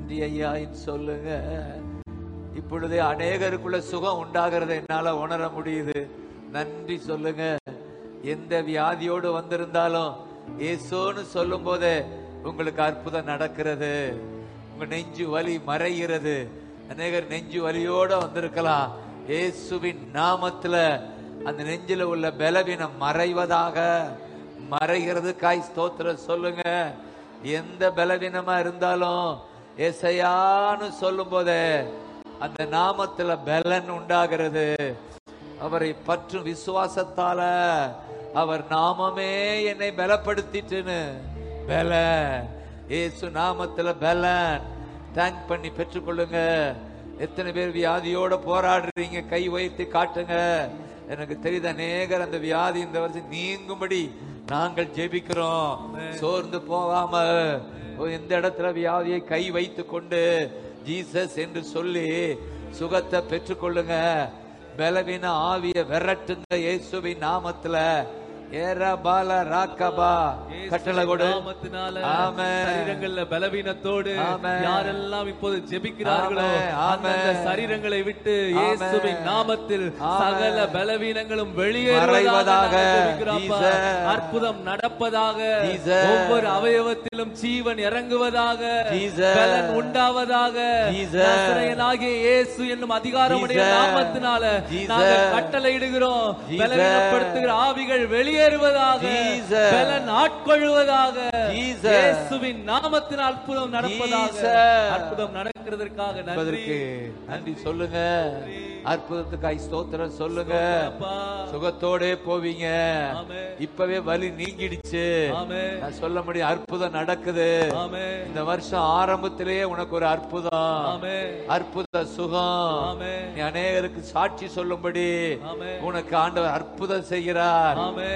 நன்றி ஐயா என்று சொல்லுங்க இப்பொழுது அநேகருக்குள்ள சுகம் உண்டாகிறத என்னால உணர முடியுது நன்றி சொல்லுங்க எந்த வியாதியோடு வந்திருந்தாலும் ஏசோன்னு சொல்லும் போதே உங்களுக்கு அற்புதம் நடக்கிறது உங்க நெஞ்சு வலி மறைகிறது அநேகர் நெஞ்சு வலியோட வந்திருக்கலாம் இயேசுவின் நாமத்துல அந்த நெஞ்சில உள்ள பலவீனம் மறைவதாக மறைகிறதுக்காய் ஸ்தோத்திரம் சொல்லுங்க எந்த பலவீனமா இருந்தாலும் ஏசையான்னு சொல்லும் போதே அந்த நாமத்துல பலன் உண்டாகிறது அவரை பற்றும் விசுவாசத்தால அவர் நாமமே என்னை பலப்படுத்திட்டுன்னு பல இயேசு நாமத்துல பலன் தேங்க் பண்ணி பெற்றுக்கொள்ளுங்க எத்தனை பேர் வியாதியோட போராடுறீங்க கை வைத்து காட்டுங்க எனக்கு தெரியுது அநேகர் அந்த வியாதி இந்த வருஷம் நீங்கும்படி நாங்கள் ஜெபிக்கிறோம் சோர்ந்து போகாம எந்த இடத்துல வியாதியை கை வைத்து கொண்டு ஜீசஸ் என்று சொல்லி சுகத்தை பெற்றுக்கொள்ளுங்க பலவீன ஆவிய விரட்டுங்க இயேசுவின் நாமத்துல ஏரா பால ராக்கபா கட்டளை கொடு நாமத்தினால ஆமென். சரீரங்கள்ல பலவீனத்தோடு ஆமென். யாரெல்லாம் இப்போது ஜெபிக்கிறார்களோ ஆமென், ஆமென். அந்த சரீரங்களை விட்டு இயேசுவின் நாமத்தில் ஆமென். சகல பலவீனங்களும் மறைவதாக. வெளியேறுவதாக நாங்கள் ஜெபிக்கிறோம்ப்பா. Jesus. அற்புதம் நடப்பதாக Jesus. ஒவ்வொரு அவயவத்திலும் ஜீவன் இறங்குவதாக Jesus. பலன் உண்டாவதாக Jesus. நசரேயனாகிய இயேசு என்னும் அதிகாரமுடைய Jesus. நாமத்தினால Jesus. நாங்கள் கட்டளையிடுகிறோம் Jesus. பலவீனப்படுத்துகிற ஆவிகள் வெளியேறுவதாக Jesus. பலன் ஆட்கொள்வதாக Jesus. இயேசுவின் நாமத்தின் அற்புதம் நடப்பதாக Jesus. அற்புதம் நடக்கிறதற்காக நன்றி என்பதற்கு நன்றி சொல்லுங்க அற்புதத்துக்காய் ஸ்தோத்திரம் சொல்லுங்க அப்பா. சுகத்தோடே போவீங்க ஆமென். இப்பவே வலி நீங்கிடுச்சு ஆமென். நான் சொல்ல முடியும் அற்புதம் நடக்குது ஆமென். இந்த வருஷம் ஆரம்பத்திலேயே உனக்கு ஒரு அற்புதம் ஆமென். அற்புத சுகம் ஆமென். நீ அநேகருக்கு சாட்சி சொல்லும்படி ஆமென். உனக்கு ஆண்டவர் அற்புதம் செய்கிறார் ஆமென்.